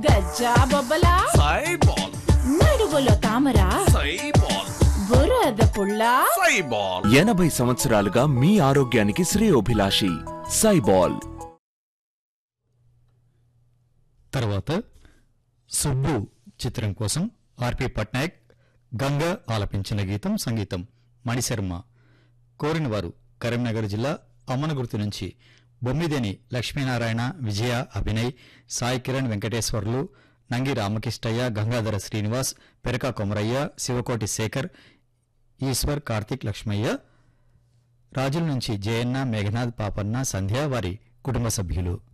గజ్జా బొబ్బలా సైబాల్ నడుగులో తామరా సైబాల్ బురద పుల్ల సైబాల్ ఎనభై సంవత్సరాలుగా మీ ఆరోగ్యానికి శ్రేయోభిలాషి సైబాల్ తర్వాత సుబ్బు చిత్రం కోసం ఆర్పి పట్నాయక్ గంగ ఆలపించిన గీతం సంగీతం మణిశర్మ కోరిన వారు కరీంనగర్ జిల్లా అమ్మనగుర్తు నుంచి బొమ్మిదేని లక్ష్మీనారాయణ విజయ అభినయ్ సాయి కిరణ్ వెంకటేశ్వర్లు నంగి రామకృష్ణయ్య గంగాధర శ్రీనివాస్ పెరక కొమరయ్య శివకోటి శేఖర్ ఈశ్వర్ కార్తిక్ లక్ష్మయ్య రాజుల నుంచి జయన్న మేఘనాథ్ పాపన్న సంధ్య వారి కుటుంబ సభ్యులు